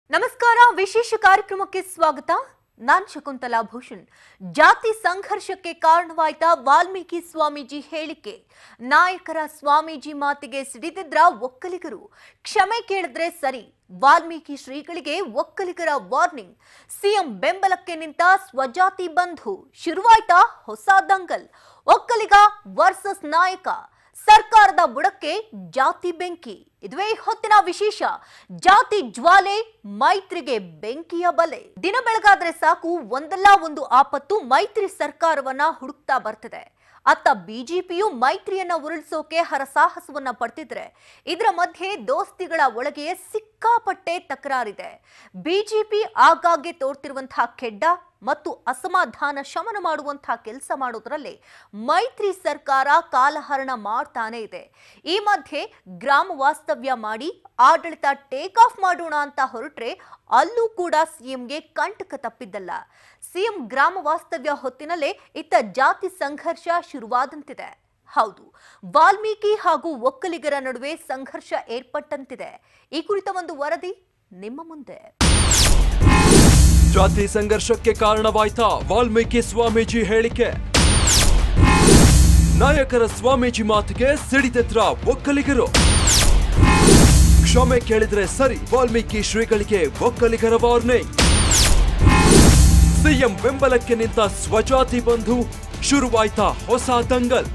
ನಮಸ್ಕಾರ ವಿಶೇಷ ಕಾರ್ಯಕ್ರಮಕ್ಕೆ ಸ್ವಾಗತ ನಾನ್ ಶಕುಂತಲಾ ಭೂಷಣ್ ಜಾತಿ ಸಂಘರ್ಷಕ್ಕೆ ಕಾರಣವಾಯ್ತಾ ವಾಲ್ಮೀಕಿ ಸ್ವಾಮೀಜಿ ಹೇಳಿಕೆ ನಾಯಕರ ಸ್ವಾಮೀಜಿ ಮಾತಿಗೆ ಸಿಡಿದಿದ್ರ ಒಕ್ಕಲಿಗರು ಕ್ಷಮೆ ಕೇಳಿದ್ರೆ ಸರಿ ವಾಲ್ಮೀಕಿ ಶ್ರೀಗಳಿಗೆ ಒಕ್ಕಲಿಗರ ವಾರ್ನಿಂಗ್ ಸಿಎಂ ಬೆಂಬಲಕ್ಕೆ ನಿಂತ ಸ್ವಜಾತಿ ಬಂಧು ಶುರುವಾಯ್ತಾ ಹೊಸ ದಂಗಲ್ ಒಕ್ಕಲಿಗ ವರ್ಸಸ್ ನಾಯಕ ಸರ್ಕಾರದ ಬುಡಕ್ಕೆ ಜಾತಿ ಬೆಂಕಿ ಇದುವೇ ಹೊತ್ತಿನ ವಿಶೇಷ ಜಾತಿ ಜ್ವಾಲೆ ಮೈತ್ರಿಗೆ ಬೆಂಕಿಯ ಬಲೆ ದಿನ ಬೆಳಗಾದ್ರೆ ಸಾಕು ಒಂದಲ್ಲ ಒಂದು ಆಪತ್ತು ಮೈತ್ರಿ ಸರ್ಕಾರವನ್ನ ಹುಡುಕ್ತಾ ಬರ್ತಿದೆ ಅತ್ತ ಬಿಜೆಪಿಯು ಮೈತ್ರಿಯನ್ನ ಉರುಳಿಸೋಕೆ ಹರಸಾಹಸವನ್ನ ಪಡ್ತಿದ್ರೆ ಇದರ ಮಧ್ಯೆ ದೋಸ್ತಿಗಳ ಒಳಗೆ ಸಿಕ್ಕಾಪಟ್ಟೆ ತಕರಾರಿದೆ ಬಿಜೆಪಿ ಆಗಾಗ್ಗೆ ತೋರ್ತಿರುವಂತಹ ಕೆಡ್ಡ ಮತ್ತು ಅಸಮಾಧಾನ ಶಮನ ಮಾಡುವಂತಹ ಕೆಲಸ ಮಾಡೋದ್ರಲ್ಲಿ ಮೈತ್ರಿ ಸರ್ಕಾರ ಕಾಲಹರಣ ಮಾಡ್ತಾನೆ ಇದೆ ಈ ಮಧ್ಯೆ ಗ್ರಾಮ ವಾಸ್ತವ್ಯ ಮಾಡಿ ಆಡಳಿತ ಟೇಕ್ ಆಫ್ ಮಾಡೋಣ ಅಂತ ಹೊರಟ್ರೆ ಅಲ್ಲೂ ಕೂಡ ಸಿಎಂಗೆ ಕಂಟಕ ತಪ್ಪಿದ್ದಲ್ಲ ಸಿಎಂ ಗ್ರಾಮ ವಾಸ್ತವ್ಯ ಹೊತ್ತಿನಲ್ಲೇ ಇತ್ತ ಜಾತಿ ಸಂಘರ್ಷ ಶುರುವಾದಂತಿದೆ ಹೌದು ವಾಲ್ಮೀಕಿ ಹಾಗೂ ಒಕ್ಕಲಿಗರ ನಡುವೆ ಸಂಘರ್ಷ ಏರ್ಪಟ್ಟಂತಿದೆ ಈ ಕುರಿತ ಒಂದು ವರದಿ ನಿಮ್ಮ ಮುಂದೆ ಜಾತಿ ಸಂಘರ್ಷಕ್ಕೆ ಕಾರಣವಾಯ್ತಾ ವಾಲ್ಮೀಕಿ ಸ್ವಾಮೀಜಿ ಹೇಳಿಕೆ ನಾಯಕರ ಸ್ವಾಮೀಜಿ ಮಾತಿಗೆ ಸಿಡಿದೆದ್ರ ಒಕ್ಕಲಿಗರು ಕ್ಷಮೆ ಕೇಳಿದ್ರೆ ಸರಿ ವಾಲ್ಮೀಕಿ ಶ್ರೀಗಳಿಗೆ ಒಕ್ಕಲಿಗರ ವಾರ್ನಿಂಗ್ ಸಿಎಂ ಬೆಂಬಲಕ್ಕೆ ನಿಂತ ಸ್ವಜಾತಿ ಬಂಧು ಶುರುವಾಯ್ತಾ ಹೊಸ ದಂಗಲ್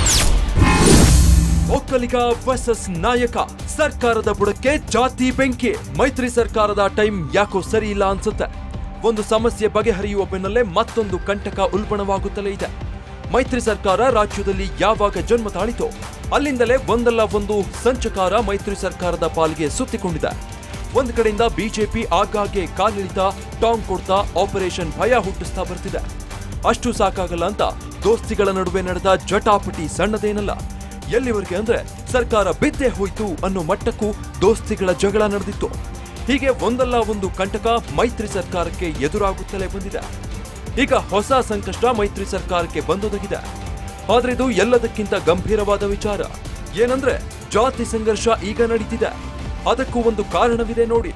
ಒಕ್ಕಲಿಗ ವರ್ಸಸ್ ನಾಯಕ ಸರ್ಕಾರದ ಬುಡಕ್ಕೆ ಜಾತಿ ಬೆಂಕಿ ಮೈತ್ರಿ ಸರ್ಕಾರದ ಟೈಮ್ ಯಾಕೋ ಸರಿ ಇಲ್ಲ ಅನ್ಸುತ್ತೆ ಒಂದು ಸಮಸ್ಯೆ ಬಗೆಹರಿಯುವ ಬೆನ್ನಲ್ಲೇ ಮತ್ತೊಂದು ಕಂಟಕ ಉಲ್ಬಣವಾಗುತ್ತಲೇ ಇದೆ ಮೈತ್ರಿ ಸರ್ಕಾರ ರಾಜ್ಯದಲ್ಲಿ ಯಾವಾಗ ಜನ್ಮ ತಾಳಿತೋ ಅಲ್ಲಿಂದಲೇ ಒಂದಲ್ಲ ಒಂದು ಸಂಚಕಾರ ಮೈತ್ರಿ ಸರ್ಕಾರದ ಪಾಲ್ಗೆ ಸುತ್ತಿಕೊಂಡಿದೆ ಒಂದ್ ಕಡೆಯಿಂದ ಬಿಜೆಪಿ ಆಗಾಗ್ಗೆ ಕಾಲಿಳಿತ ಟಾಂಗ್ ಕೊಡ್ತಾ ಆಪರೇಷನ್ ಭಯ ಹುಟ್ಟಿಸ್ತಾ ಬರ್ತಿದೆ ಅಷ್ಟು ಸಾಕಾಗಲ್ಲ ಅಂತ ದೋಸ್ತಿಗಳ ನಡುವೆ ನಡೆದ ಜಟಾಪಟಿ ಸಣ್ಣದೇನಲ್ಲ ಎಲ್ಲಿವರೆಗೆ ಅಂದ್ರೆ ಸರ್ಕಾರ ಬಿದ್ದೇ ಹೋಯ್ತು ಅನ್ನೋ ಮಟ್ಟಕ್ಕೂ ದೋಸ್ತಿಗಳ ಜಗಳ ನಡೆದಿತ್ತು ಹೀಗೆ ಒಂದಲ್ಲ ಒಂದು ಕಂಟಕ ಮೈತ್ರಿ ಸರ್ಕಾರಕ್ಕೆ ಎದುರಾಗುತ್ತಲೇ ಬಂದಿದೆ ಈಗ ಹೊಸ ಸಂಕಷ್ಟ ಮೈತ್ರಿ ಸರ್ಕಾರಕ್ಕೆ ಬಂದೊದಗಿದೆ ಆದ್ರೆ ಇದು ಎಲ್ಲದಕ್ಕಿಂತ ಗಂಭೀರವಾದ ವಿಚಾರ ಏನಂದ್ರೆ ಜಾತಿ ಸಂಘರ್ಷ ಈಗ ನಡೀತಿದೆ ಅದಕ್ಕೂ ಒಂದು ಕಾರಣವಿದೆ ನೋಡಿ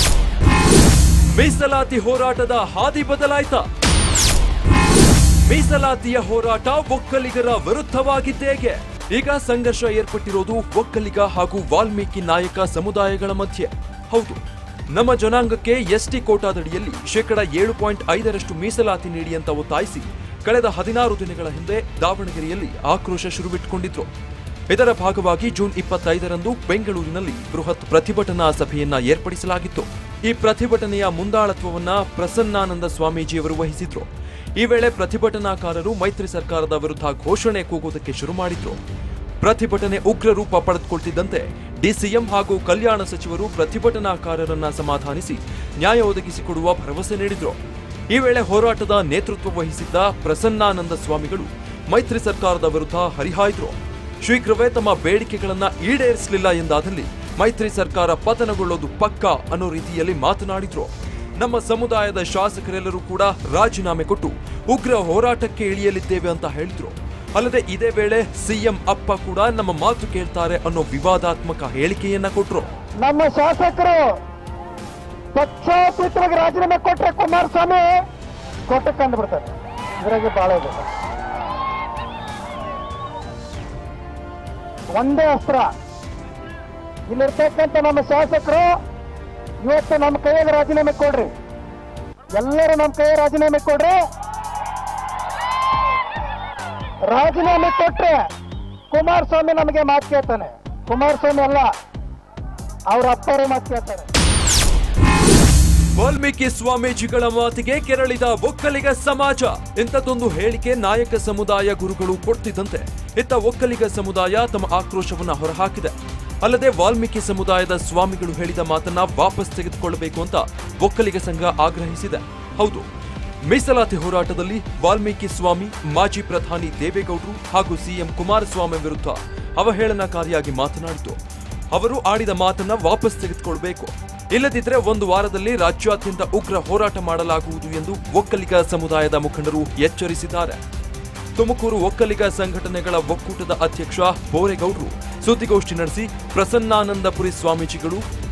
ಮೀಸಲಾತಿ ಹೋರಾಟದ ಹಾದಿ ಬದಲಾಯ್ತಾ ಮೀಸಲಾತಿಯ ಹೋರಾಟ ಒಕ್ಕಲಿಗರ ವಿರುದ್ಧವಾಗಿದ್ದೇಗೆ ಈಗ ಸಂಘರ್ಷ ಏರ್ಪಟ್ಟಿರೋದು ಒಕ್ಕಲಿಗ ಹಾಗೂ ವಾಲ್ಮೀಕಿ ನಾಯಕ ಸಮುದಾಯಗಳ ಮಧ್ಯೆ ಹೌದು ನಮ್ಮ ಜನಾಂಗಕ್ಕೆ ಎಸ್ಟಿ ಕೋಟಾದಡಿಯಲ್ಲಿ ಶೇಕಡ ಏಳು ಪಾಯಿಂಟ್ ಐದರಷ್ಟು ಮೀಸಲಾತಿ ನೀಡಿ ಅಂತ ಒತ್ತಾಯಿಸಿ ಕಳೆದ ಹದಿನಾರು ದಿನಗಳ ಹಿಂದೆ ದಾವಣಗೆರೆಯಲ್ಲಿ ಆಕ್ರೋಶ ಶುರುವಿಟ್ಟುಕೊಂಡಿದ್ರು ಇದರ ಭಾಗವಾಗಿ ಜೂನ್ ಇಪ್ಪತ್ತೈದರಂದು ಬೆಂಗಳೂರಿನಲ್ಲಿ ಬೃಹತ್ ಪ್ರತಿಭಟನಾ ಸಭೆಯನ್ನ ಏರ್ಪಡಿಸಲಾಗಿತ್ತು ಈ ಪ್ರತಿಭಟನೆಯ ಮುಂದಾಳತ್ವವನ್ನ ಪ್ರಸನ್ನಾನಂದ ಸ್ವಾಮೀಜಿಯವರು ವಹಿಸಿದ್ರು ಈ ವೇಳೆ ಪ್ರತಿಭಟನಾಕಾರರು ಮೈತ್ರಿ ಸರ್ಕಾರದ ವಿರುದ್ಧ ಘೋಷಣೆ ಕೂಗುವುದಕ್ಕೆ ಶುರು ಮಾಡಿದ್ರು ಪ್ರತಿಭಟನೆ ಉಗ್ರ ರೂಪ ಪಡೆದುಕೊಳ್ತಿದ್ದಂತೆ ಡಿಸಿಎಂ ಹಾಗೂ ಕಲ್ಯಾಣ ಸಚಿವರು ಪ್ರತಿಭಟನಾಕಾರರನ್ನ ಸಮಾಧಾನಿಸಿ ನ್ಯಾಯ ಒದಗಿಸಿಕೊಡುವ ಭರವಸೆ ನೀಡಿದ್ರು ಈ ವೇಳೆ ಹೋರಾಟದ ನೇತೃತ್ವ ವಹಿಸಿದ್ದ ಪ್ರಸನ್ನಾನಂದ ಸ್ವಾಮಿಗಳು ಮೈತ್ರಿ ಸರ್ಕಾರದ ವಿರುದ್ಧ ಹರಿಹಾಯ್ದ್ರು ಶೀಘ್ರವೇ ತಮ್ಮ ಬೇಡಿಕೆಗಳನ್ನ ಈಡೇರಿಸಲಿಲ್ಲ ಎಂದಾದಲ್ಲಿ ಮೈತ್ರಿ ಸರ್ಕಾರ ಪತನಗೊಳ್ಳೋದು ಪಕ್ಕ ಅನ್ನೋ ರೀತಿಯಲ್ಲಿ ಮಾತನಾಡಿದ್ರು ನಮ್ಮ ಸಮುದಾಯದ ಶಾಸಕರೆಲ್ಲರೂ ಕೂಡ ರಾಜೀನಾಮೆ ಕೊಟ್ಟು ಉಗ್ರ ಹೋರಾಟಕ್ಕೆ ಇಳಿಯಲಿದ್ದೇವೆ ಅಂತ ಹೇಳಿದ್ರು ಅಲ್ಲದೆ ಇದೇ ವೇಳೆ ಸಿಎಂ ಅಪ್ಪ ಕೂಡ ನಮ್ಮ ಮಾತು ಕೇಳ್ತಾರೆ ಅನ್ನೋ ವಿವಾದಾತ್ಮಕ ಹೇಳಿಕೆಯನ್ನ ಕೊಟ್ರು ನಮ್ಮ ಶಾಸಕರು ಪಕ್ಷಾತೀತವಾಗಿ ರಾಜೀನಾಮೆ ಕೊಟ್ರೆ ಕುಮಾರಸ್ವಾಮಿ ಕೊಟ್ಟಕ್ಕೆ ಕಂಡು ಬಿಡ್ತಾರೆ ಇದ್ರಾಗೆ ಬಹಳ ಇದೆ ಒಂದೇ ಅಸ್ತ್ರ ಇಲ್ಲಿರ್ತಕ್ಕಂಥ ನಮ್ಮ ಶಾಸಕರು ಇವತ್ತು ನಮ್ಮ ಕೈಯಲ್ಲಿ ರಾಜೀನಾಮೆ ಕೊಡ್ರಿ ಎಲ್ಲರೂ ನಮ್ಮ ಕೈಯಲ್ಲಿ ರಾಜೀನಾಮೆ ಕೊಡ್ರಿ ರಾಜೀನಾಮೆ ಕೊಟ್ರೆ ಕುಮಾರಸ್ವಾಮಿ ನಮಗೆ ಮಾತು ಕೇಳ್ತಾನೆ ಕುಮಾರಸ್ವಾಮಿ ಅಲ್ಲ ಅವ್ರ ಅಪ್ಪರು ಮಾತು ಕೇಳ್ತಾರೆ ವಾಲ್ಮೀಕಿ ಸ್ವಾಮೀಜಿಗಳ ಮಾತಿಗೆ ಕೆರಳಿದ ಒಕ್ಕಲಿಗ ಸಮಾಜ ಇಂಥದ್ದೊಂದು ಹೇಳಿಕೆ ನಾಯಕ ಸಮುದಾಯ ಗುರುಗಳು ಕೊಡ್ತಿದ್ದಂತೆ ಇತ್ತ ಒಕ್ಕಲಿಗ ಸಮುದಾಯ ತಮ್ಮ ಆಕ್ರೋಶವನ್ನ ಹೊರಹಾಕಿದೆ ಅಲ್ಲದೆ ವಾಲ್ಮೀಕಿ ಸಮುದಾಯದ ಸ್ವಾಮಿಗಳು ಹೇಳಿದ ಮಾತನ್ನ ವಾಪಸ್ ತೆಗೆದುಕೊಳ್ಳಬೇಕು ಅಂತ ಒಕ್ಕಲಿಗ ಸಂಘ ಆಗ್ರಹಿಸಿದೆ ಹೌದು ಮೀಸಲಾತಿ ಹೋರಾಟದಲ್ಲಿ ವಾಲ್ಮೀಕಿ ಸ್ವಾಮಿ ಮಾಜಿ ಪ್ರಧಾನಿ ದೇವೇಗೌಡರು ಹಾಗೂ ಸಿಎಂ ಕುಮಾರಸ್ವಾಮಿ ವಿರುದ್ಧ ಅವಹೇಳನಕಾರಿಯಾಗಿ ಮಾತನಾಡಿತು ಅವರು ಆಡಿದ ಮಾತನ್ನ ವಾಪಸ್ ತೆಗೆದುಕೊಳ್ಬೇಕು ಇಲ್ಲದಿದ್ರೆ ಒಂದು ವಾರದಲ್ಲಿ ರಾಜ್ಯಾದ್ಯಂತ ಉಗ್ರ ಹೋರಾಟ ಮಾಡಲಾಗುವುದು ಎಂದು ಒಕ್ಕಲಿಗ ಸಮುದಾಯದ ಮುಖಂಡರು ಎಚ್ಚರಿಸಿದ್ದಾರೆ ತುಮಕೂರು ಒಕ್ಕಲಿಗ ಸಂಘಟನೆಗಳ ಒಕ್ಕೂಟದ ಅಧ್ಯಕ್ಷ ಬೋರೇಗೌಡರು ಸುದ್ದಿಗೋಷ್ಠಿ ನಡೆಸಿ ಪ್ರಸನ್ನಾನಂದಪುರಿ ಸ್ವಾಮೀಜಿಗಳು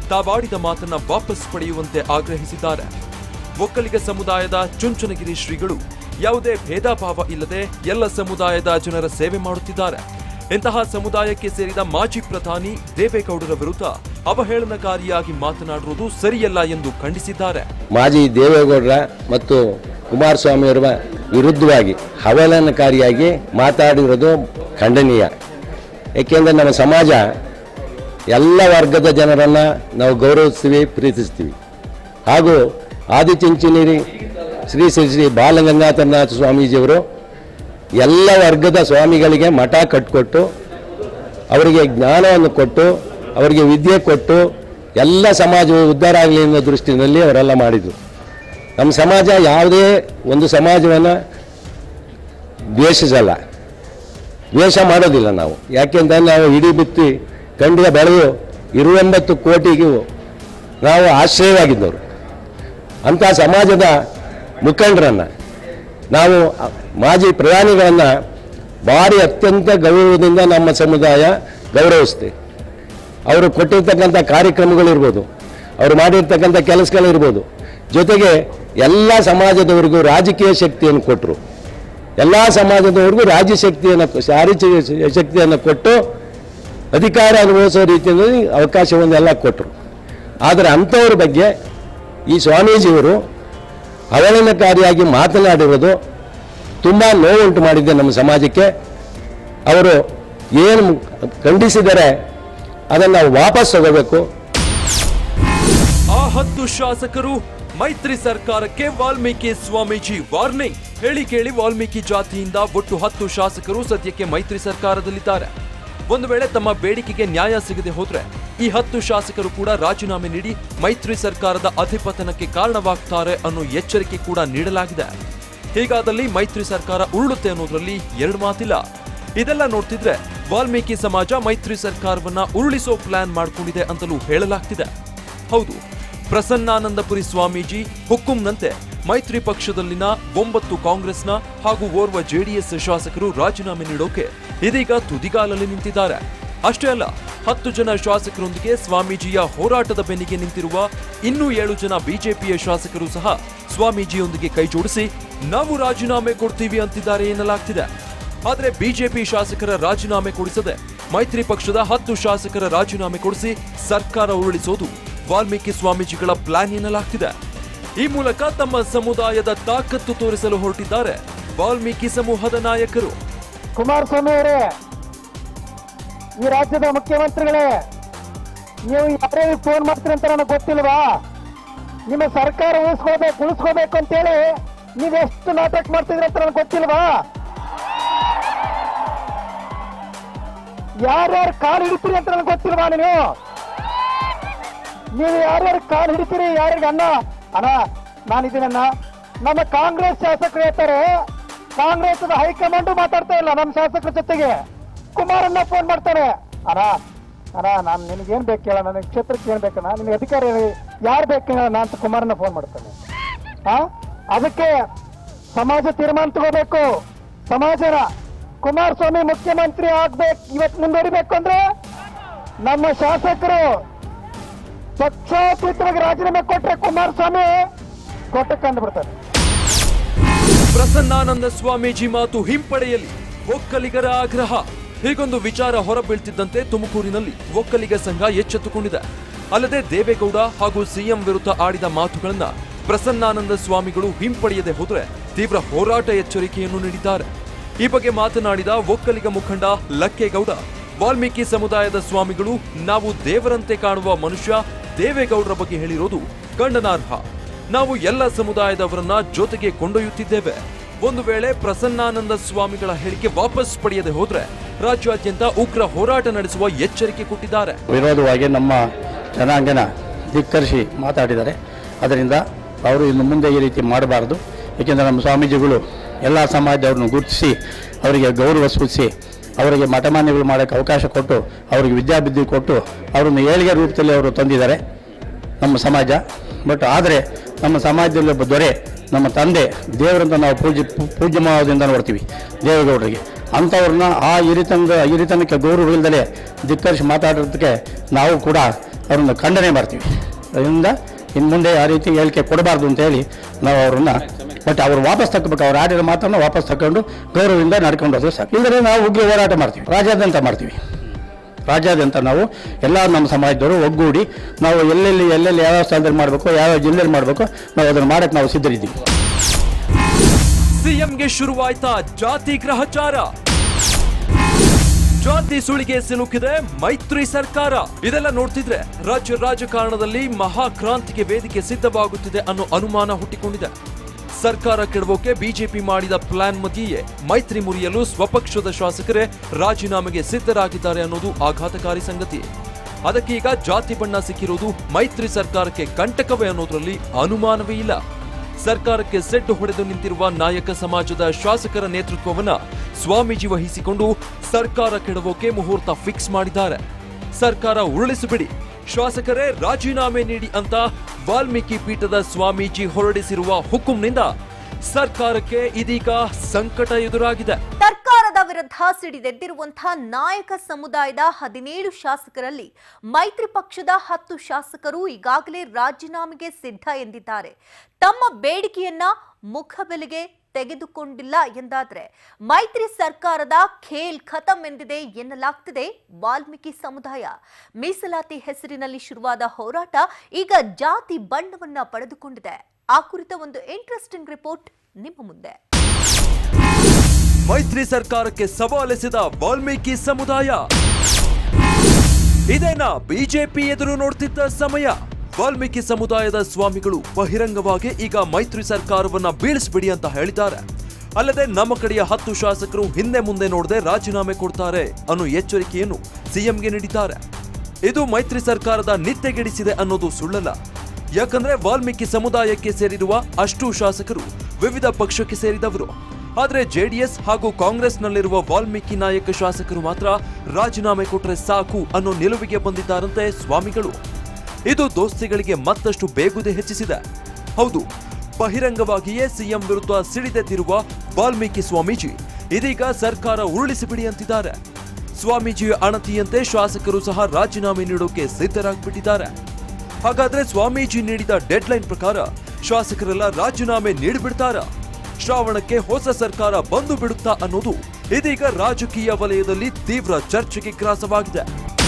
ತಾವಾಡಿದ ಮಾತನ್ನ ವಾಪಸ್ ಪಡೆಯುವಂತೆ ಆಗ್ರಹಿಸಿದ್ದಾರೆ ಒಕ್ಕಲಿಗ ಸಮುದಾಯದ ಚುಂಚನಗಿರಿ ಶ್ರೀಗಳು ಯಾವುದೇ ಭೇದ ಭಾವ ಇಲ್ಲದೆ ಎಲ್ಲ ಸಮುದಾಯದ ಜನರ ಸೇವೆ ಮಾಡುತ್ತಿದ್ದಾರೆ ಇಂತಹ ಸಮುದಾಯಕ್ಕೆ ಸೇರಿದ ಮಾಜಿ ಪ್ರಧಾನಿ ದೇವೇಗೌಡರ ವಿರುದ್ಧ ಅವಹೇಳನಕಾರಿಯಾಗಿ ಮಾತನಾಡುವುದು ಸರಿಯಲ್ಲ ಎಂದು ಖಂಡಿಸಿದ್ದಾರೆ ಮಾಜಿ ದೇವೇಗೌಡರ ಮತ್ತು ಕುಮಾರಸ್ವಾಮಿಯವರ ವಿರುದ್ಧವಾಗಿ ಅವಹೇಳನಕಾರಿಯಾಗಿ ಮಾತಾಡಿರೋದು ಖಂಡನೀಯ ಏಕೆಂದರೆ ನಮ್ಮ ಸಮಾಜ ಎಲ್ಲ ವರ್ಗದ ಜನರನ್ನು ನಾವು ಗೌರವಿಸ್ತೀವಿ ಪ್ರೀತಿಸ್ತೀವಿ ಹಾಗೂ ಆದಿಚುಂಚನಗಿರಿ ಶ್ರೀ ಶ್ರೀ ಶ್ರೀ ಬಾಲಗಂಗಾಧರನಾಥ ಸ್ವಾಮೀಜಿಯವರು ಎಲ್ಲ ವರ್ಗದ ಸ್ವಾಮಿಗಳಿಗೆ ಮಠ ಕಟ್ಟಿಕೊಟ್ಟು ಅವರಿಗೆ ಜ್ಞಾನವನ್ನು ಕೊಟ್ಟು ಅವರಿಗೆ ವಿದ್ಯೆ ಕೊಟ್ಟು ಎಲ್ಲ ಸಮಾಜವು ಉದ್ಧಾರ ಆಗಲಿ ಅನ್ನೋ ದೃಷ್ಟಿನಲ್ಲಿ ಅವರೆಲ್ಲ ಮಾಡಿದರು ನಮ್ಮ ಸಮಾಜ ಯಾವುದೇ ಒಂದು ಸಮಾಜವನ್ನು ದ್ವೇಷಿಸಲ್ಲ ದ್ವೇಷ ಮಾಡೋದಿಲ್ಲ ನಾವು ಯಾಕೆಂದರೆ ನಾವು ಇಡೀ ಬಿತ್ತಿ ಖಂಡಿತ ಬೆಳೆದು ಇರುವೆಂಬತ್ತು ಕೋಟಿಗೂ ನಾವು ಆಶ್ರಯವಾಗಿದ್ದವರು ಅಂಥ ಸಮಾಜದ ಮುಖಂಡರನ್ನು ನಾವು ಮಾಜಿ ಪ್ರಧಾನಿಗಳನ್ನು ಭಾರಿ ಅತ್ಯಂತ ಗೌರವದಿಂದ ನಮ್ಮ ಸಮುದಾಯ ಗೌರವಿಸ್ತೀವಿ ಅವರು ಕೊಟ್ಟಿರ್ತಕ್ಕಂಥ ಕಾರ್ಯಕ್ರಮಗಳಿರ್ಬೋದು ಅವರು ಮಾಡಿರ್ತಕ್ಕಂಥ ಕೆಲಸಗಳಿರ್ಬೋದು ಜೊತೆಗೆ ಎಲ್ಲ ಸಮಾಜದವರಿಗೂ ರಾಜಕೀಯ ಶಕ್ತಿಯನ್ನು ಕೊಟ್ಟರು ಎಲ್ಲ ಸಮಾಜದವರಿಗೂ ರಾಜ್ಯ ಶಕ್ತಿಯನ್ನು ರಾಜಕೀಯ ಶಕ್ತಿಯನ್ನು ಕೊಟ್ಟು ಅಧಿಕಾರ ಅನುಭವಿಸೋ ರೀತಿಯಲ್ಲಿ ಅವಕಾಶವನ್ನೆಲ್ಲ ಕೊಟ್ಟರು ಆದರೆ ಅಂಥವ್ರ ಬಗ್ಗೆ ಈ ಸ್ವಾಮೀಜಿಯವರು ಅವಹೇಳನಕಾರಿಯಾಗಿ ಮಾತನಾಡಿರೋದು ತುಂಬ ನೋವುಂಟು ಮಾಡಿದೆ ನಮ್ಮ ಸಮಾಜಕ್ಕೆ ಅವರು ಏನು ಖಂಡಿಸಿದರೆ ಅದನ್ನು ನಾವು ವಾಪಸ್ ತಗೋಬೇಕು ಆ ಹತ್ತು ಶಾಸಕರು ಮೈತ್ರಿ ಸರ್ಕಾರಕ್ಕೆ ವಾಲ್ಮೀಕಿ ಸ್ವಾಮೀಜಿ ವಾರ್ನಿಂಗ್ ಹೇಳಿ ಕೇಳಿ ವಾಲ್ಮೀಕಿ ಜಾತಿಯಿಂದ ಒಟ್ಟು ಹತ್ತು ಶಾಸಕರು ಸದ್ಯಕ್ಕೆ ಮೈತ್ರಿ ಸರ್ಕಾರದಲ್ಲಿದ್ದಾರೆ ಒಂದು ವೇಳೆ ತಮ್ಮ ಬೇಡಿಕೆಗೆ ನ್ಯಾಯ ಸಿಗದೆ ಹೋದ್ರೆ ಈ ಹತ್ತು ಶಾಸಕರು ಕೂಡ ರಾಜೀನಾಮೆ ನೀಡಿ ಮೈತ್ರಿ ಸರ್ಕಾರದ ಅಧಿಪತನಕ್ಕೆ ಕಾರಣವಾಗ್ತಾರೆ ಅನ್ನೋ ಎಚ್ಚರಿಕೆ ಕೂಡ ನೀಡಲಾಗಿದೆ ಹೀಗಾದಲ್ಲಿ ಮೈತ್ರಿ ಸರ್ಕಾರ ಉರುಳುತ್ತೆ ಅನ್ನೋದ್ರಲ್ಲಿ ಎರಡು ಮಾತಿಲ್ಲ ಇದೆಲ್ಲ ನೋಡ್ತಿದ್ರೆ ವಾಲ್ಮೀಕಿ ಸಮಾಜ ಮೈತ್ರಿ ಸರ್ಕಾರವನ್ನ ಉರುಳಿಸೋ ಪ್ಲಾನ್ ಮಾಡ್ಕೊಂಡಿದೆ ಅಂತಲೂ ಹೇಳಲಾಗ್ತಿದೆ ಹೌದು ಪ್ರಸನ್ನಾನಂದಪುರಿ ಸ್ವಾಮೀಜಿ ಹುಕ್ಕುಂನಂತೆ ಮೈತ್ರಿ ಪಕ್ಷದಲ್ಲಿನ ಒಂಬತ್ತು ಕಾಂಗ್ರೆಸ್ನ ಹಾಗೂ ಓರ್ವ ಜೆಡಿಎಸ್ ಶಾಸಕರು ರಾಜೀನಾಮೆ ನೀಡೋಕೆ ಇದೀಗ ತುದಿಗಾಲಲ್ಲಿ ನಿಂತಿದ್ದಾರೆ ಅಷ್ಟೇ ಅಲ್ಲ ಹತ್ತು ಜನ ಶಾಸಕರೊಂದಿಗೆ ಸ್ವಾಮೀಜಿಯ ಹೋರಾಟದ ಬೆನ್ನಿಗೆ ನಿಂತಿರುವ ಇನ್ನೂ ಏಳು ಜನ ಬಿಜೆಪಿಯ ಶಾಸಕರು ಸಹ ಸ್ವಾಮೀಜಿಯೊಂದಿಗೆ ಕೈಜೋಡಿಸಿ ನಾವು ರಾಜೀನಾಮೆ ಕೊಡ್ತೀವಿ ಅಂತಿದ್ದಾರೆ ಎನ್ನಲಾಗ್ತಿದೆ ಆದರೆ ಬಿಜೆಪಿ ಶಾಸಕರ ರಾಜೀನಾಮೆ ಕೊಡಿಸದೆ ಮೈತ್ರಿ ಪಕ್ಷದ ಹತ್ತು ಶಾಸಕರ ರಾಜೀನಾಮೆ ಕೊಡಿಸಿ ಸರ್ಕಾರ ಉರುಳಿಸೋದು ವಾಲ್ಮೀಕಿ ಸ್ವಾಮೀಜಿಗಳ ಪ್ಲಾನ್ ಎನ್ನಲಾಗ್ತಿದೆ ಈ ಮೂಲಕ ತಮ್ಮ ಸಮುದಾಯದ ತಾಕತ್ತು ತೋರಿಸಲು ಹೊರಟಿದ್ದಾರೆ ವಾಲ್ಮೀಕಿ ಸಮೂಹದ ನಾಯಕರು ಕುಮಾರಸ್ವಾಮಿ ಅವರೇ ಈ ರಾಜ್ಯದ ಮುಖ್ಯಮಂತ್ರಿಗಳೇ ನೀವು ಯಾರ್ಯಾರಿಗೆ ಫೋನ್ ಮಾಡ್ತೀರಿ ಅಂತ ನನಗೆ ಗೊತ್ತಿಲ್ವಾ ನಿಮ್ಮ ಸರ್ಕಾರ ಉಳಿಸ್ಕೋಬೇಕು ಉಳಿಸ್ಕೋಬೇಕು ಅಂತೇಳಿ ನೀವೆಷ್ಟು ನಾಟಕ ಮಾಡ್ತಿದ್ರಿ ಅಂತ ನನಗೆ ಗೊತ್ತಿಲ್ವಾ ಯಾರ್ಯಾರು ಕಾಲು ಹಿಡಿತೀರಿ ಅಂತ ನನಗೆ ಗೊತ್ತಿಲ್ವಾ ನೀವು ನೀವು ಯಾರ್ಯಾರು ಕಾಲು ಹಿಡಿತೀರಿ ಯಾರಿಗೆ ಅನ್ನ ಅಣ್ಣ ನಾನಿದ್ದೀನನ್ನ ನಮ್ಮ ಕಾಂಗ್ರೆಸ್ ಶಾಸಕರು ಹೇಳ್ತಾರೆ ಕಾಂಗ್ರೆಸ್ ಹೈಕಮಾಂಡ್ ಮಾತಾಡ್ತಾ ಇಲ್ಲ ನಮ್ಮ ಶಾಸಕರ ಜೊತೆಗೆ ಕುಮಾರನ್ನ ಫೋನ್ ಮಾಡ್ತಾರೆ ಅಣ್ಣ ಅಣ್ಣ ನಾನು ನಿನಗೇನ್ ಬೇಕು ಕೇಳ ನನಗೆ ಕ್ಷೇತ್ರಕ್ಕೆ ಏನ್ ಬೇಕಣ್ಣ ನಿನಗೆ ಅಧಿಕಾರ ಯಾರು ಬೇಕು ಹೇಳ ನಾನು ಅಂತ ಕುಮಾರನ್ನ ಫೋನ್ ಮಾಡ್ತಾನೆ ಆ ಅದಕ್ಕೆ ಸಮಾಜ ತೀರ್ಮಾನ ತಗೋಬೇಕು ಸಮಾಜನ ಕುಮಾರಸ್ವಾಮಿ ಮುಖ್ಯಮಂತ್ರಿ ಆಗ್ಬೇಕು ಇವತ್ತು ಮುಂದುವರಿಬೇಕು ಅಂದ್ರೆ ನಮ್ಮ ಶಾಸಕರು ಪಕ್ಷಾತೀತವಾಗಿ ರಾಜೀನಾಮೆ ಕೊಟ್ರೆ ಕುಮಾರಸ್ವಾಮಿ ಕೊಟ್ಟ ಕಂಡು ಬಿಡ್ತಾರೆ ಪ್ರಸನ್ನಾನಂದ ಸ್ವಾಮೀಜಿ ಮಾತು ಹಿಂಪಡೆಯಲಿ ಒಕ್ಕಲಿಗರ ಆಗ್ರಹ ಹೀಗೊಂದು ವಿಚಾರ ಹೊರಬೀಳ್ತಿದ್ದಂತೆ ತುಮಕೂರಿನಲ್ಲಿ ಒಕ್ಕಲಿಗ ಸಂಘ ಎಚ್ಚೆತ್ತುಕೊಂಡಿದೆ ಅಲ್ಲದೆ ದೇವೇಗೌಡ ಹಾಗೂ ಸಿಎಂ ವಿರುದ್ಧ ಆಡಿದ ಮಾತುಗಳನ್ನ ಪ್ರಸನ್ನಾನಂದ ಸ್ವಾಮಿಗಳು ಹಿಂಪಡೆಯದೆ ಹೋದರೆ ತೀವ್ರ ಹೋರಾಟ ಎಚ್ಚರಿಕೆಯನ್ನು ನೀಡಿದ್ದಾರೆ ಈ ಬಗ್ಗೆ ಮಾತನಾಡಿದ ಒಕ್ಕಲಿಗ ಮುಖಂಡ ಲಕ್ಕೇಗೌಡ ವಾಲ್ಮೀಕಿ ಸಮುದಾಯದ ಸ್ವಾಮಿಗಳು ನಾವು ದೇವರಂತೆ ಕಾಣುವ ಮನುಷ್ಯ ದೇವೇಗೌಡರ ಬಗ್ಗೆ ಹೇಳಿರೋದು ಖಂಡನಾರ್ಹ ನಾವು ಎಲ್ಲ ಸಮುದಾಯದವರನ್ನ ಜೊತೆಗೆ ಕೊಂಡೊಯ್ಯುತ್ತಿದ್ದೇವೆ ಒಂದು ವೇಳೆ ಪ್ರಸನ್ನಾನಂದ ಸ್ವಾಮಿಗಳ ಹೇಳಿಕೆ ವಾಪಸ್ ಪಡೆಯದೆ ಹೋದ್ರೆ ರಾಜ್ಯಾದ್ಯಂತ ಉಗ್ರ ಹೋರಾಟ ನಡೆಸುವ ಎಚ್ಚರಿಕೆ ಕೊಟ್ಟಿದ್ದಾರೆ ವಿರೋಧವಾಗಿ ನಮ್ಮ ಜನಾಂಗನ ಧಿಕ್ಕರಿಸಿ ಮಾತಾಡಿದ್ದಾರೆ ಅದರಿಂದ ಅವರು ಇನ್ನು ಮುಂದೆ ಈ ರೀತಿ ಮಾಡಬಾರ್ದು ಏಕೆಂದರೆ ನಮ್ಮ ಸ್ವಾಮೀಜಿಗಳು ಎಲ್ಲ ಸಮಾಜದವ್ರನ್ನು ಗುರುತಿಸಿ ಅವರಿಗೆ ಗೌರವ ಸೂಚಿಸಿ ಅವರಿಗೆ ಮಠಮಾನ್ಯಗಳು ಮಾಡೋಕ್ಕೆ ಅವಕಾಶ ಕೊಟ್ಟು ಅವರಿಗೆ ವಿದ್ಯಾಬುದ್ಧಿ ಕೊಟ್ಟು ಅವರನ್ನು ಏಳಿಗೆ ರೂಪದಲ್ಲಿ ಅವರು ತಂದಿದ್ದಾರೆ ನಮ್ಮ ಸಮಾಜ ಬಟ್ ಆದರೆ ನಮ್ಮ ಸಮಾಜದಲ್ಲಿ ಒಬ್ಬ ದೊರೆ ನಮ್ಮ ತಂದೆ ದೇವರಂತ ನಾವು ಪೂಜೆ ಪೂ- ಪೂಜ್ಯಮಾವದಿಂದ ನೋಡ್ತೀವಿ ದೇವೇಗೌಡರಿಗೆ ಅಂಥವ್ರನ್ನ ಆ ಹಿರಿತನದ ಹಿರಿತನಕ್ಕೆ ಗೌರವ ಇಲ್ಲದೆ ಧಿಕ್ಕರಿಸಿ ಮಾತಾಡೋದಕ್ಕೆ ನಾವು ಕೂಡ ಅವ್ರನ್ನ ಖಂಡನೆ ಮಾಡ್ತೀವಿ ಅದರಿಂದ ಇನ್ನು ಮುಂದೆ ಆ ರೀತಿ ಹೇಳಿಕೆ ಕೊಡಬಾರ್ದು ಅಂತ ಹೇಳಿ ನಾವು ಅವ್ರನ್ನ ಬಟ್ ಅವ್ರು ವಾಪಸ್ ತಗೋಬೇಕು ಅವ್ರು ಆಡಿರೋ ಮಾತನ್ನು ವಾಪಸ್ ತಗೊಂಡು ಗೌರವದಿಂದ ನಡ್ಕೊಂಡು ಹೋದ್ರೆ ಸಾಕು ಇಲ್ಲದ್ರೆ ನಾವು ಉಗ್ರ ಹೋರಾಟ ಮಾಡ್ತೀವಿ ರಾಜ್ಯಾದ್ಯಂತ ಮಾಡ್ತೀವಿ ರಾಜ್ಯಾದ್ಯಂತ ನಾವು ಎಲ್ಲ ನಮ್ಮ ಸಮಾಜದವರು ಒಗ್ಗೂಡಿ ನಾವು ಎಲ್ಲೆಲ್ಲಿ ಎಲ್ಲೆಲ್ಲಿ ಯಾವ ಸ್ಥಳದಲ್ಲಿ ಮಾಡಬೇಕು ಯಾವ ಜಿಲ್ಲೆಯಲ್ಲಿ ಮಾಡಬೇಕು ನಾವು ಅದನ್ನು ಮಾಡೋಕ್ಕೆ ನಾವು ಸಿದ್ಧರಿದ್ದೀವಿ ಸಿಎಂಗೆ ಶುರುವಾಯ್ತಾ ಜಾತಿ ಗ್ರಹಚಾರ ಜಾತಿ ಸುಳಿಗೆ ಸಿಲುಕಿದೆ ಮೈತ್ರಿ ಸರ್ಕಾರ ಇದೆಲ್ಲ ನೋಡ್ತಿದ್ರೆ ರಾಜ್ಯ ರಾಜಕಾರಣದಲ್ಲಿ ಮಹಾಕ್ರಾಂತಿಗೆ ವೇದಿಕೆ ಸಿದ್ಧವಾಗುತ್ತಿದೆ ಅನ್ನೋ ಅನುಮಾನ ಹುಟ್ಟಿಕೊಂಡಿದೆ ಸರ್ಕಾರ ಕೆಡವೋಕೆ ಬಿಜೆಪಿ ಮಾಡಿದ ಪ್ಲಾನ್ ಮಧ್ಯೆಯೇ ಮೈತ್ರಿ ಮುರಿಯಲು ಸ್ವಪಕ್ಷದ ಶಾಸಕರೇ ರಾಜೀನಾಮೆಗೆ ಸಿದ್ಧರಾಗಿದ್ದಾರೆ ಅನ್ನೋದು ಆಘಾತಕಾರಿ ಸಂಗತಿ ಅದಕ್ಕೆ ಈಗ ಜಾತಿ ಬಣ್ಣ ಸಿಕ್ಕಿರೋದು ಮೈತ್ರಿ ಸರ್ಕಾರಕ್ಕೆ ಕಂಟಕವೇ ಅನ್ನೋದ್ರಲ್ಲಿ ಅನುಮಾನವೇ ಇಲ್ಲ ಸರ್ಕಾರಕ್ಕೆ ಸೆಡ್ಡು ಹೊಡೆದು ನಿಂತಿರುವ ನಾಯಕ ಸಮಾಜದ ಶಾಸಕರ ನೇತೃತ್ವವನ್ನ ಸ್ವಾಮೀಜಿ ವಹಿಸಿಕೊಂಡು ಸರ್ಕಾರ ಕೆಡವೋಕೆ ಮುಹೂರ್ತ ಫಿಕ್ಸ್ ಮಾಡಿದ್ದಾರೆ ಸರ್ಕಾರ ಉರುಳಿಸಿಬಿಡಿ ಶಾಸಕರೇ ರಾಜೀನಾಮೆ ನೀಡಿ ಅಂತ ವಾಲ್ಮೀಕಿ ಪೀಠದ ಸ್ವಾಮೀಜಿ ಹೊರಡಿಸಿರುವ ಹುಕುಂನಿಂದ ಸರ್ಕಾರಕ್ಕೆ ಇದೀಗ ಸಂಕಟ ಎದುರಾಗಿದೆ ಸರ್ಕಾರದ ವಿರುದ್ಧ ಸಿಡಿದೆದ್ದಿರುವಂತಹ ನಾಯಕ ಸಮುದಾಯದ ಹದಿನೇಳು ಶಾಸಕರಲ್ಲಿ ಮೈತ್ರಿ ಪಕ್ಷದ ಹತ್ತು ಶಾಸಕರು ಈಗಾಗಲೇ ರಾಜೀನಾಮೆಗೆ ಸಿದ್ಧ ಎಂದಿದ್ದಾರೆ ತಮ್ಮ ಬೇಡಿಕೆಯನ್ನ ಮುಖಬೆಲೆಗೆ ತೆಗೆದುಕೊಂಡಿಲ್ಲ ಎಂದಾದ್ರೆ ಮೈತ್ರಿ ಸರ್ಕಾರದ ಖೇಲ್ ಖತಮ್ ಎಂದಿದೆ ಎನ್ನಲಾಗ್ತಿದೆ ವಾಲ್ಮೀಕಿ ಸಮುದಾಯ ಮೀಸಲಾತಿ ಹೆಸರಿನಲ್ಲಿ ಶುರುವಾದ ಹೋರಾಟ ಈಗ ಜಾತಿ ಬಣ್ಣವನ್ನ ಪಡೆದುಕೊಂಡಿದೆ ಆ ಕುರಿತ ಒಂದು ಇಂಟ್ರೆಸ್ಟಿಂಗ್ ರಿಪೋರ್ಟ್ ನಿಮ್ಮ ಮುಂದೆ ಮೈತ್ರಿ ಸರ್ಕಾರಕ್ಕೆ ಸವಾಲೆಸೆದ ವಾಲ್ಮೀಕಿ ಸಮುದಾಯ ಇದೇನಾ ಬಿಜೆಪಿ ಎದುರು ನೋಡ್ತಿದ್ದ ಸಮಯ ವಾಲ್ಮೀಕಿ ಸಮುದಾಯದ ಸ್ವಾಮಿಗಳು ಬಹಿರಂಗವಾಗಿ ಈಗ ಮೈತ್ರಿ ಸರ್ಕಾರವನ್ನ ಬೀಳಿಸ್ಬಿಡಿ ಅಂತ ಹೇಳಿದ್ದಾರೆ ಅಲ್ಲದೆ ನಮ್ಮ ಕಡೆಯ ಹತ್ತು ಶಾಸಕರು ಹಿಂದೆ ಮುಂದೆ ನೋಡದೆ ರಾಜೀನಾಮೆ ಕೊಡ್ತಾರೆ ಅನ್ನೋ ಎಚ್ಚರಿಕೆಯನ್ನು ಸಿಎಂಗೆ ನೀಡಿದ್ದಾರೆ ಇದು ಮೈತ್ರಿ ಸರ್ಕಾರದ ನಿತ್ಯಗೆಡಿಸಿದೆ ಅನ್ನೋದು ಸುಳ್ಳಲ್ಲ ಯಾಕಂದ್ರೆ ವಾಲ್ಮೀಕಿ ಸಮುದಾಯಕ್ಕೆ ಸೇರಿರುವ ಅಷ್ಟು ಶಾಸಕರು ವಿವಿಧ ಪಕ್ಷಕ್ಕೆ ಸೇರಿದವರು ಆದ್ರೆ ಜೆಡಿಎಸ್ ಹಾಗೂ ಕಾಂಗ್ರೆಸ್ನಲ್ಲಿರುವ ವಾಲ್ಮೀಕಿ ನಾಯಕ ಶಾಸಕರು ಮಾತ್ರ ರಾಜೀನಾಮೆ ಕೊಟ್ರೆ ಸಾಕು ಅನ್ನೋ ನಿಲುವಿಗೆ ಬಂದಿದ್ದಾರಂತೆ ಸ್ವಾಮಿಗಳು ಇದು ದೋಸ್ತಿಗಳಿಗೆ ಮತ್ತಷ್ಟು ಬೇಗುದೆ ಹೆಚ್ಚಿಸಿದೆ ಹೌದು ಬಹಿರಂಗವಾಗಿಯೇ ಸಿಎಂ ವಿರುದ್ಧ ಸಿಡಿದೆದ್ದಿರುವ ವಾಲ್ಮೀಕಿ ಸ್ವಾಮೀಜಿ ಇದೀಗ ಸರ್ಕಾರ ಉರುಳಿಸಿಬಿಡಿ ಅಂತಿದ್ದಾರೆ ಸ್ವಾಮೀಜಿಯ ಅಣತಿಯಂತೆ ಶಾಸಕರು ಸಹ ರಾಜೀನಾಮೆ ನೀಡೋಕೆ ಸಿದ್ಧರಾಗ್ಬಿಟ್ಟಿದ್ದಾರೆ ಹಾಗಾದ್ರೆ ಸ್ವಾಮೀಜಿ ನೀಡಿದ ಡೆಡ್ಲೈನ್ ಪ್ರಕಾರ ಶಾಸಕರೆಲ್ಲ ರಾಜೀನಾಮೆ ನೀಡಿಬಿಡ್ತಾರಾ ಶ್ರಾವಣಕ್ಕೆ ಹೊಸ ಸರ್ಕಾರ ಬಂದು ಬಿಡುತ್ತಾ ಅನ್ನೋದು ಇದೀಗ ರಾಜಕೀಯ ವಲಯದಲ್ಲಿ ತೀವ್ರ ಚರ್ಚೆಗೆ ಗ್ರಾಸವಾಗಿದೆ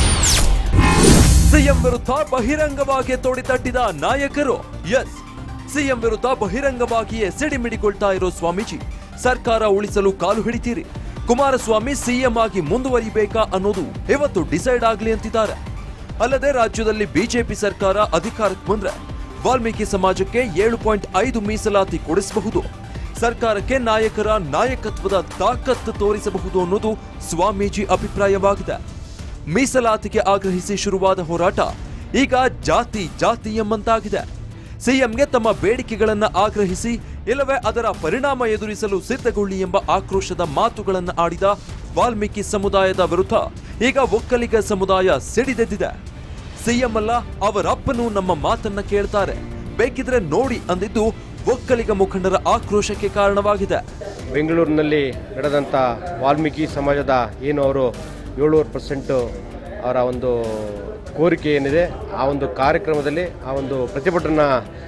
ಸಿಎಂ ವಿರುದ್ಧ ಬಹಿರಂಗವಾಗಿ ತೋಡಿತಟ್ಟಿದ ನಾಯಕರು ಎಸ್ ಸಿಎಂ ವಿರುದ್ಧ ಬಹಿರಂಗವಾಗಿಯೇ ಸಿಡಿಮಿಡಿಗೊಳ್ತಾ ಇರೋ ಸ್ವಾಮೀಜಿ ಸರ್ಕಾರ ಉಳಿಸಲು ಕಾಲು ಹಿಡಿತೀರಿ ಕುಮಾರಸ್ವಾಮಿ ಸಿಎಂ ಆಗಿ ಮುಂದುವರಿಬೇಕಾ ಅನ್ನೋದು ಇವತ್ತು ಡಿಸೈಡ್ ಆಗ್ಲಿ ಅಂತಿದ್ದಾರೆ ಅಲ್ಲದೆ ರಾಜ್ಯದಲ್ಲಿ ಬಿಜೆಪಿ ಸರ್ಕಾರ ಅಧಿಕಾರಕ್ಕೆ ಬಂದ್ರೆ ವಾಲ್ಮೀಕಿ ಸಮಾಜಕ್ಕೆ ಏಳು ಪಾಯಿಂಟ್ ಐದು ಮೀಸಲಾತಿ ಕೊಡಿಸಬಹುದು ಸರ್ಕಾರಕ್ಕೆ ನಾಯಕರ ನಾಯಕತ್ವದ ತಾಕತ್ತು ತೋರಿಸಬಹುದು ಅನ್ನೋದು ಸ್ವಾಮೀಜಿ ಅಭಿಪ್ರಾಯವಾಗಿದೆ ಮೀಸಲಾತಿಗೆ ಆಗ್ರಹಿಸಿ ಶುರುವಾದ ಹೋರಾಟ ಈಗ ಜಾತಿ ಜಾತಿ ಎಂಬಂತಾಗಿದೆ ಸಿಎಂಗೆ ತಮ್ಮ ಬೇಡಿಕೆಗಳನ್ನ ಆಗ್ರಹಿಸಿ ಇಲ್ಲವೇ ಅದರ ಪರಿಣಾಮ ಎದುರಿಸಲು ಸಿದ್ಧಗೊಳ್ಳಿ ಎಂಬ ಆಕ್ರೋಶದ ಮಾತುಗಳನ್ನ ಆಡಿದ ವಾಲ್ಮೀಕಿ ಸಮುದಾಯದ ವಿರುದ್ಧ ಈಗ ಒಕ್ಕಲಿಗ ಸಮುದಾಯ ಸಿಡಿದೆದ್ದಿದೆ ಸಿಎಂ ಅಲ್ಲ ಅವರಪ್ಪನೂ ನಮ್ಮ ಮಾತನ್ನ ಕೇಳ್ತಾರೆ ಬೇಕಿದ್ರೆ ನೋಡಿ ಅಂದಿದ್ದು ಒಕ್ಕಲಿಗ ಮುಖಂಡರ ಆಕ್ರೋಶಕ್ಕೆ ಕಾರಣವಾಗಿದೆ ಬೆಂಗಳೂರಿನಲ್ಲಿ ನಡೆದಂಥ ವಾಲ್ಮೀಕಿ ಸಮಾಜದ ಏನು ಅವರು ಏಳುವರೆ ಪರ್ಸೆಂಟು ಅವರ ಒಂದು ಕೋರಿಕೆ ಏನಿದೆ ಆ ಒಂದು ಕಾರ್ಯಕ್ರಮದಲ್ಲಿ ಆ ಒಂದು ಪ್ರತಿಭಟನಾ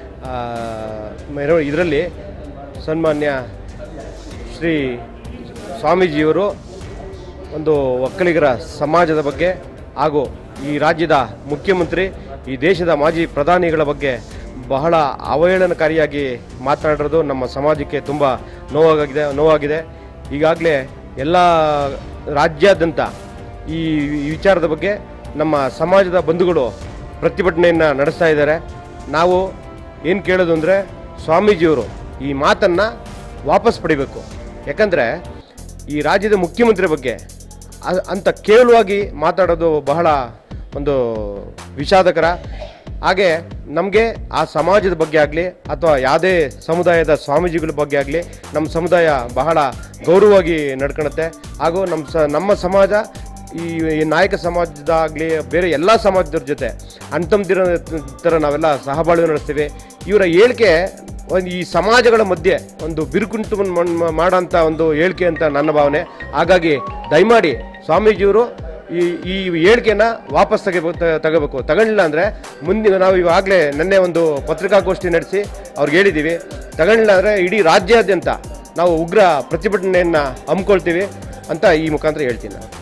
ಮೆರವ ಇದರಲ್ಲಿ ಸನ್ಮಾನ್ಯ ಶ್ರೀ ಸ್ವಾಮೀಜಿಯವರು ಒಂದು ಒಕ್ಕಲಿಗರ ಸಮಾಜದ ಬಗ್ಗೆ ಹಾಗೂ ಈ ರಾಜ್ಯದ ಮುಖ್ಯಮಂತ್ರಿ ಈ ದೇಶದ ಮಾಜಿ ಪ್ರಧಾನಿಗಳ ಬಗ್ಗೆ ಬಹಳ ಅವಹೇಳನಕಾರಿಯಾಗಿ ಮಾತನಾಡಿರೋದು ನಮ್ಮ ಸಮಾಜಕ್ಕೆ ತುಂಬ ನೋವಾಗಿದೆ ನೋವಾಗಿದೆ ಈಗಾಗಲೇ ಎಲ್ಲ ರಾಜ್ಯಾದ್ಯಂತ ಈ ಈ ವಿಚಾರದ ಬಗ್ಗೆ ನಮ್ಮ ಸಮಾಜದ ಬಂಧುಗಳು ಪ್ರತಿಭಟನೆಯನ್ನು ನಡೆಸ್ತಾ ಇದ್ದಾರೆ ನಾವು ಏನು ಕೇಳೋದು ಅಂದರೆ ಸ್ವಾಮೀಜಿಯವರು ಈ ಮಾತನ್ನು ವಾಪಸ್ ಪಡಿಬೇಕು ಯಾಕಂದರೆ ಈ ರಾಜ್ಯದ ಮುಖ್ಯಮಂತ್ರಿ ಬಗ್ಗೆ ಅ- ಅಂತ ಕೇವಲವಾಗಿ ಮಾತಾಡೋದು ಬಹಳ ಒಂದು ವಿಷಾದಕರ ಹಾಗೆ ನಮಗೆ ಆ ಸಮಾಜದ ಬಗ್ಗೆ ಆಗಲಿ ಅಥವಾ ಯಾವುದೇ ಸಮುದಾಯದ ಸ್ವಾಮೀಜಿಗಳ ಬಗ್ಗೆ ಆಗಲಿ ನಮ್ಮ ಸಮುದಾಯ ಬಹಳ ಗೌರವವಾಗಿ ನಡ್ಕೊಳುತ್ತೆ ಹಾಗೂ ನಮ್ಮ ಸ ನಮ್ಮ ಸಮಾಜ ಈ ಈ ನಾಯಕ ಸಮಾಜದ ಆಗಲಿ ಬೇರೆ ಎಲ್ಲ ಸಮಾಜದವ್ರ ಜೊತೆ ಅಣ್ತಂದಿರ ಥರ ನಾವೆಲ್ಲ ಸಹಬಾಳ್ವೆ ನಡೆಸ್ತೀವಿ ಇವರ ಹೇಳಿಕೆ ಒಂದು ಈ ಸಮಾಜಗಳ ಮಧ್ಯೆ ಒಂದು ಬಿರುಕುಂಟು ಮಾಡೋಂಥ ಒಂದು ಹೇಳಿಕೆ ಅಂತ ನನ್ನ ಭಾವನೆ ಹಾಗಾಗಿ ದಯಮಾಡಿ ಸ್ವಾಮೀಜಿಯವರು ಈ ಈ ಹೇಳಿಕೆನ ವಾಪಸ್ ತೆಗಿಬೇಕು ತಗೋಬೇಕು ತಗೊಂಡಿಲ್ಲ ಅಂದರೆ ಮುಂದಿನ ನಾವು ಇವಾಗಲೇ ನಿನ್ನೆ ಒಂದು ಪತ್ರಿಕಾಗೋಷ್ಠಿ ನಡೆಸಿ ಅವ್ರಿಗೆ ಹೇಳಿದ್ದೀವಿ ತಗೊಂಡಿಲ್ಲ ಅಂದರೆ ಇಡೀ ರಾಜ್ಯಾದ್ಯಂತ ನಾವು ಉಗ್ರ ಪ್ರತಿಭಟನೆಯನ್ನು ಹಮ್ಮಿಕೊಳ್ತೀವಿ ಅಂತ ಈ ಮುಖಾಂತರ ಹೇಳ್ತೀನಿ ನಾನು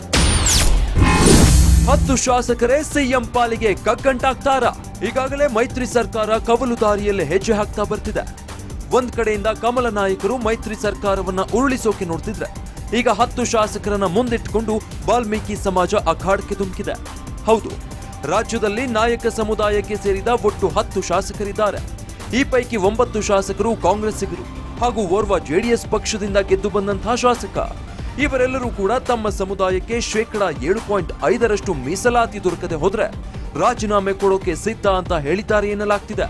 ಹತ್ತು ಶಾಸಕರೇ ಸಿಎಂ ಪಾಲಿಗೆ ಕಗ್ಗಂಟಾಗ್ತಾರ ಈಗಾಗಲೇ ಮೈತ್ರಿ ಸರ್ಕಾರ ಕವಲು ದಾರಿಯಲ್ಲಿ ಹೆಜ್ಜೆ ಹಾಕ್ತಾ ಬರ್ತಿದೆ ಒಂದ್ ಕಡೆಯಿಂದ ಕಮಲ ನಾಯಕರು ಮೈತ್ರಿ ಸರ್ಕಾರವನ್ನ ಉರುಳಿಸೋಕೆ ನೋಡ್ತಿದ್ರೆ ಈಗ ಹತ್ತು ಶಾಸಕರನ್ನ ಮುಂದಿಟ್ಟುಕೊಂಡು ವಾಲ್ಮೀಕಿ ಸಮಾಜ ಅಖಾಡಕ್ಕೆ ಧುಮುಕಿದೆ ಹೌದು ರಾಜ್ಯದಲ್ಲಿ ನಾಯಕ ಸಮುದಾಯಕ್ಕೆ ಸೇರಿದ ಒಟ್ಟು ಹತ್ತು ಶಾಸಕರಿದ್ದಾರೆ ಈ ಪೈಕಿ ಒಂಬತ್ತು ಶಾಸಕರು ಕಾಂಗ್ರೆಸ್ಸಿಗರು ಹಾಗೂ ಓರ್ವ ಜೆಡಿಎಸ್ ಪಕ್ಷದಿಂದ ಗೆದ್ದು ಬಂದಂತಹ ಶಾಸಕ ಇವರೆಲ್ಲರೂ ಕೂಡ ತಮ್ಮ ಸಮುದಾಯಕ್ಕೆ ಶೇಕಡಾ ಏಳು ಪಾಯಿಂಟ್ ಐದರಷ್ಟು ಮೀಸಲಾತಿ ದೊರಕದೆ ಹೋದ್ರೆ ರಾಜೀನಾಮೆ ಕೊಡೋಕೆ ಸಿದ್ಧ ಅಂತ ಹೇಳಿದ್ದಾರೆ ಎನ್ನಲಾಗ್ತಿದೆ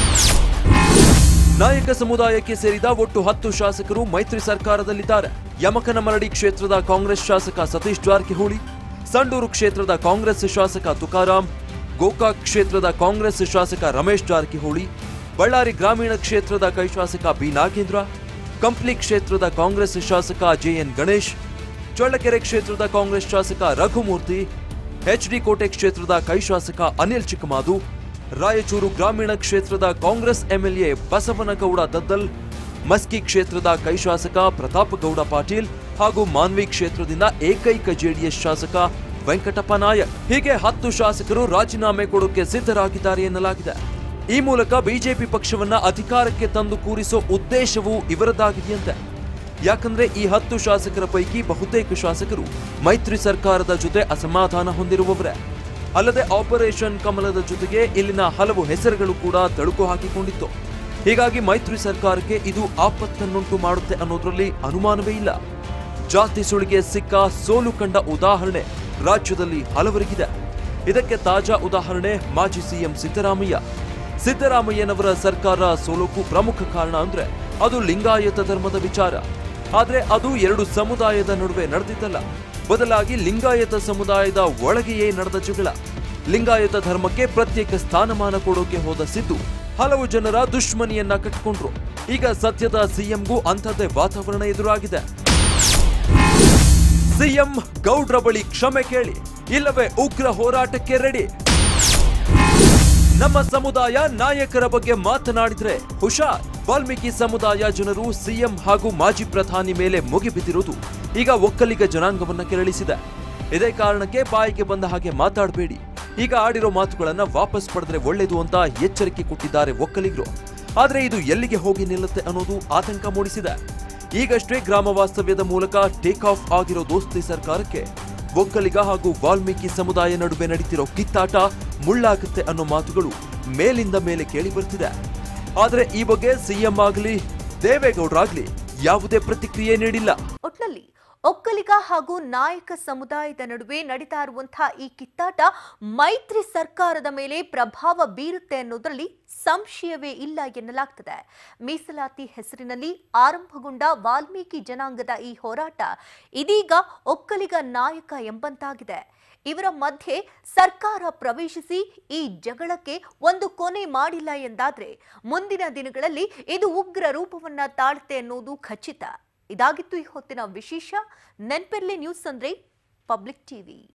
ನಾಯಕ ಸಮುದಾಯಕ್ಕೆ ಸೇರಿದ ಒಟ್ಟು ಹತ್ತು ಶಾಸಕರು ಮೈತ್ರಿ ಸರ್ಕಾರದಲ್ಲಿದ್ದಾರೆ ಯಮಕನಮರಡಿ ಕ್ಷೇತ್ರದ ಕಾಂಗ್ರೆಸ್ ಶಾಸಕ ಸತೀಶ್ ಜಾರಕಿಹೊಳಿ ಸಂಡೂರು ಕ್ಷೇತ್ರದ ಕಾಂಗ್ರೆಸ್ ಶಾಸಕ ತುಕಾರಾಂ ಗೋಕಾಕ್ ಕ್ಷೇತ್ರದ ಕಾಂಗ್ರೆಸ್ ಶಾಸಕ ರಮೇಶ್ ಜಾರಕಿಹೊಳಿ ಬಳ್ಳಾರಿ ಗ್ರಾಮೀಣ ಕ್ಷೇತ್ರದ ಕೈ ಶಾಸಕ ಬಿ ನಾಗೇಂದ್ರ ಕಂಪ್ಲಿ ಕ್ಷೇತ್ರದ ಕಾಂಗ್ರೆಸ್ ಶಾಸಕ ಜೆಎನ್ ಗಣೇಶ್ ಚಳ್ಳಕೆರೆ ಕ್ಷೇತ್ರದ ಕಾಂಗ್ರೆಸ್ ಶಾಸಕ ರಘುಮೂರ್ತಿ ಎಚ್ಡಿ ಕೋಟೆ ಕ್ಷೇತ್ರದ ಕೈ ಶಾಸಕ ಅನಿಲ್ ಚಿಕ್ಕಮಾದು ರಾಯಚೂರು ಗ್ರಾಮೀಣ ಕ್ಷೇತ್ರದ ಕಾಂಗ್ರೆಸ್ ಎಂಎಲ್ಎ ಬಸವನಗೌಡ ದದ್ದಲ್ ಮಸ್ಕಿ ಕ್ಷೇತ್ರದ ಕೈ ಶಾಸಕ ಪ್ರತಾಪಗೌಡ ಪಾಟೀಲ್ ಹಾಗೂ ಮಾನ್ವಿ ಕ್ಷೇತ್ರದಿಂದ ಏಕೈಕ ಜೆಡಿಎಸ್ ಶಾಸಕ ವೆಂಕಟಪ್ಪ ನಾಯಕ್ ಹೀಗೆ ಹತ್ತು ಶಾಸಕರು ರಾಜೀನಾಮೆ ಕೊಡೋಕೆ ಸಿದ್ಧರಾಗಿದ್ದಾರೆ ಎನ್ನಲಾಗಿದೆ ಈ ಮೂಲಕ ಬಿಜೆಪಿ ಪಕ್ಷವನ್ನ ಅಧಿಕಾರಕ್ಕೆ ತಂದು ಕೂರಿಸೋ ಉದ್ದೇಶವೂ ಇವರದ್ದಾಗಿದೆಯಂತೆ ಯಾಕಂದ್ರೆ ಈ ಹತ್ತು ಶಾಸಕರ ಪೈಕಿ ಬಹುತೇಕ ಶಾಸಕರು ಮೈತ್ರಿ ಸರ್ಕಾರದ ಜೊತೆ ಅಸಮಾಧಾನ ಹೊಂದಿರುವವರೇ ಅಲ್ಲದೆ ಆಪರೇಷನ್ ಕಮಲದ ಜೊತೆಗೆ ಇಲ್ಲಿನ ಹಲವು ಹೆಸರುಗಳು ಕೂಡ ತಳುಕು ಹಾಕಿಕೊಂಡಿತ್ತು ಹೀಗಾಗಿ ಮೈತ್ರಿ ಸರ್ಕಾರಕ್ಕೆ ಇದು ಆಪತ್ತನ್ನುಂಟು ಮಾಡುತ್ತೆ ಅನ್ನೋದ್ರಲ್ಲಿ ಅನುಮಾನವೇ ಇಲ್ಲ ಜಾತಿ ಸುಳಿಗೆ ಸಿಕ್ಕ ಸೋಲು ಕಂಡ ಉದಾಹರಣೆ ರಾಜ್ಯದಲ್ಲಿ ಹಲವರಿಗಿದೆ ಇದಕ್ಕೆ ತಾಜಾ ಉದಾಹರಣೆ ಮಾಜಿ ಸಿಎಂ ಸಿದ್ದರಾಮಯ್ಯ ಸಿದ್ದರಾಮಯ್ಯನವರ ಸರ್ಕಾರ ಸೋಲೋಕು ಪ್ರಮುಖ ಕಾರಣ ಅಂದ್ರೆ ಅದು ಲಿಂಗಾಯತ ಧರ್ಮದ ವಿಚಾರ ಆದ್ರೆ ಅದು ಎರಡು ಸಮುದಾಯದ ನಡುವೆ ನಡೆದಿದ್ದಲ್ಲ ಬದಲಾಗಿ ಲಿಂಗಾಯತ ಸಮುದಾಯದ ಒಳಗೆಯೇ ನಡೆದ ಜಗಳ ಲಿಂಗಾಯತ ಧರ್ಮಕ್ಕೆ ಪ್ರತ್ಯೇಕ ಸ್ಥಾನಮಾನ ಕೊಡೋಕೆ ಹೋದ ಸಿದ್ದು ಹಲವು ಜನರ ದುಶ್ಮನಿಯನ್ನ ಕಟ್ಟಿಕೊಂಡ್ರು ಈಗ ಸದ್ಯದ ಸಿಎಂಗೂ ಅಂಥದ್ದೇ ವಾತಾವರಣ ಎದುರಾಗಿದೆ ಸಿಎಂ ಗೌಡ್ರ ಬಳಿ ಕ್ಷಮೆ ಕೇಳಿ ಇಲ್ಲವೇ ಉಗ್ರ ಹೋರಾಟಕ್ಕೆ ರೆಡಿ ನಮ್ಮ ಸಮುದಾಯ ನಾಯಕರ ಬಗ್ಗೆ ಮಾತನಾಡಿದ್ರೆ ಹುಷಾರ್ ವಾಲ್ಮೀಕಿ ಸಮುದಾಯ ಜನರು ಸಿಎಂ ಹಾಗೂ ಮಾಜಿ ಪ್ರಧಾನಿ ಮೇಲೆ ಮುಗಿಬಿದ್ದಿರುವುದು ಈಗ ಒಕ್ಕಲಿಗ ಜನಾಂಗವನ್ನ ಕೆರಳಿಸಿದೆ ಇದೇ ಕಾರಣಕ್ಕೆ ಬಾಯಿಗೆ ಬಂದ ಹಾಗೆ ಮಾತಾಡಬೇಡಿ ಈಗ ಆಡಿರೋ ಮಾತುಗಳನ್ನ ವಾಪಸ್ ಪಡೆದ್ರೆ ಒಳ್ಳೇದು ಅಂತ ಎಚ್ಚರಿಕೆ ಕೊಟ್ಟಿದ್ದಾರೆ ಒಕ್ಕಲಿಗರು ಆದ್ರೆ ಇದು ಎಲ್ಲಿಗೆ ಹೋಗಿ ನಿಲ್ಲುತ್ತೆ ಅನ್ನೋದು ಆತಂಕ ಮೂಡಿಸಿದೆ ಈಗಷ್ಟೇ ಗ್ರಾಮ ವಾಸ್ತವ್ಯದ ಮೂಲಕ ಟೇಕ್ ಆಫ್ ಆಗಿರೋ ದೋಸ್ತಿ ಸರ್ಕಾರಕ್ಕೆ ಒಕ್ಕಲಿಗ ಹಾಗೂ ವಾಲ್ಮೀಕಿ ಸಮುದಾಯ ನಡುವೆ ನಡೀತಿರೋ ಕಿತ್ತಾಟ ಮುಳ್ಳಾಗುತ್ತೆ ಅನ್ನೋ ಮಾತುಗಳು ಮೇಲಿಂದ ಮೇಲೆ ಕೇಳಿ ಬರ್ತಿದೆ ಆದ್ರೆ ಈ ಬಗ್ಗೆ ಸಿಎಂ ಆಗಲಿ ದೇವೇಗೌಡರಾಗ್ಲಿ ಯಾವುದೇ ಪ್ರತಿಕ್ರಿಯೆ ನೀಡಿಲ್ಲ ಒಟ್ನಲ್ಲಿ ಒಕ್ಕಲಿಗ ಹಾಗೂ ನಾಯಕ ಸಮುದಾಯದ ನಡುವೆ ನಡೀತಾ ಇರುವಂತಹ ಈ ಕಿತ್ತಾಟ ಮೈತ್ರಿ ಸರ್ಕಾರದ ಮೇಲೆ ಪ್ರಭಾವ ಬೀರುತ್ತೆ ಅನ್ನೋದರಲ್ಲಿ ಸಂಶಯವೇ ಇಲ್ಲ ಎನ್ನಲಾಗ್ತದೆ ಮೀಸಲಾತಿ ಹೆಸರಿನಲ್ಲಿ ಆರಂಭಗೊಂಡ ವಾಲ್ಮೀಕಿ ಜನಾಂಗದ ಈ ಹೋರಾಟ ಇದೀಗ ಒಕ್ಕಲಿಗ ನಾಯಕ ಎಂಬಂತಾಗಿದೆ ಇವರ ಮಧ್ಯೆ ಸರ್ಕಾರ ಪ್ರವೇಶಿಸಿ ಈ ಜಗಳಕ್ಕೆ ಒಂದು ಕೊನೆ ಮಾಡಿಲ್ಲ ಎಂದಾದ್ರೆ ಮುಂದಿನ ದಿನಗಳಲ್ಲಿ ಇದು ಉಗ್ರ ರೂಪವನ್ನ ತಾಳುತ್ತೆ ಅನ್ನೋದು ಖಚಿತ ಇದಾಗಿತ್ತು ಈ ಹೊತ್ತಿನ ವಿಶೇಷ ನೆನ್ಪಿರ್ಲಿ ನ್ಯೂಸ್ ಅಂದ್ರೆ ಪಬ್ಲಿಕ್ ಟಿವಿ